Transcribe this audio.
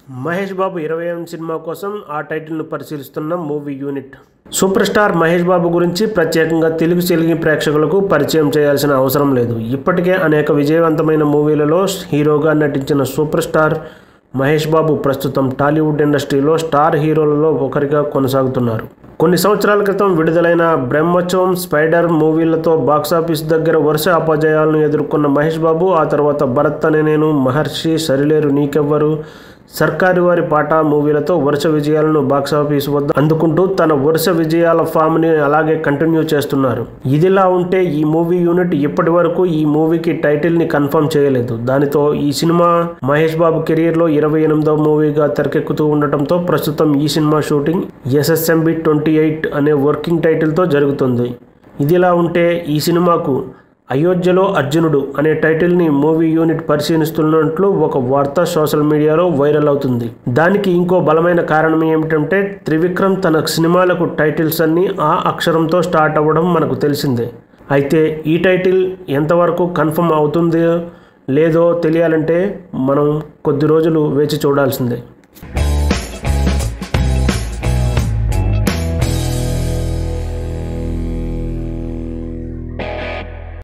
మహేష్ బాబు ఇరవై ఎనిమిది సినిమా కోసం ఆ టైటిల్ను పరిశీలిస్తున్న movie unit super star Mahesh Babu గురించి ప్రత్యేకంగా తెలుగు తెలుగు ప్రేక్షకులకు పరిచయం చేయాల్సిన అవసరం లేదు ఇప్పటికే అనేక విజయవంతమైన మూవీలలో హీరోగా నటించిన సూపర్ స్టార్ మహేష్ బాబు ప్రస్తుతం టాలీవుడ్ ఇండస్ట్రీలో స్టార్ హీరోలలో ఒకరిగా కొనసాగుతున్నారు కొన్ని సంవత్సరాల క్రితం విడుదలైన బ్రహ్మోత్సవం స్పైడర్ మూవీలతో బాక్సాఫీస్ దగ్గర వరుస అపజయాలను ఎదుర్కొన్న మహేష్ బాబు ఆ తర్వాత భరత్ అనే నేను మహర్షి సరిలేరు నీకెవ్వరు సర్కారు వారి పాట మూవీలతో వరుస విజయాలను బాక్సాఫీస్ వద్ద అందుకుంటూ తన వరుస విజయాల ఫామ్ని అలాగే కంటిన్యూ చేస్తున్నారు ఇదిలా ఉంటే ఈ మూవీ యూనిట్ ఇప్పటి వరకు ఈ మూవీకి టైటిల్ని కన్ఫర్మ్ చేయలేదు దానితో ఈ సినిమా మహేష్ బాబు కెరీర్లో ఇరవై ఎనిమిదవ మూవీగా తెరకెక్కుతూ ఉండటంతో ప్రస్తుతం ఈ సినిమా షూటింగ్ ఎస్ఎస్ఎంబి ట్వంటీ ఎయిట్ అనే వర్కింగ్ టైటిల్తో జరుగుతుంది ఇదిలా ఉంటే ఈ సినిమాకు అయోధ్యలో అర్జునుడు అనే టైటిల్ని మూవీ యూనిట్ పరిశీలిస్తున్నట్లు ఒక వార్త సోషల్ మీడియాలో వైరల్ అవుతుంది దానికి ఇంకో బలమైన కారణం ఏమిటంటే త్రివిక్రమ్ తన సినిమాలకు టైటిల్స్ అన్నీ ఆ అక్షరంతో స్టార్ట్ అవ్వడం మనకు తెలిసిందే అయితే ఈ టైటిల్ ఎంతవరకు కన్ఫర్మ్ అవుతుందో లేదో తెలియాలంటే మనం కొద్ది రోజులు వేచి చూడాల్సిందే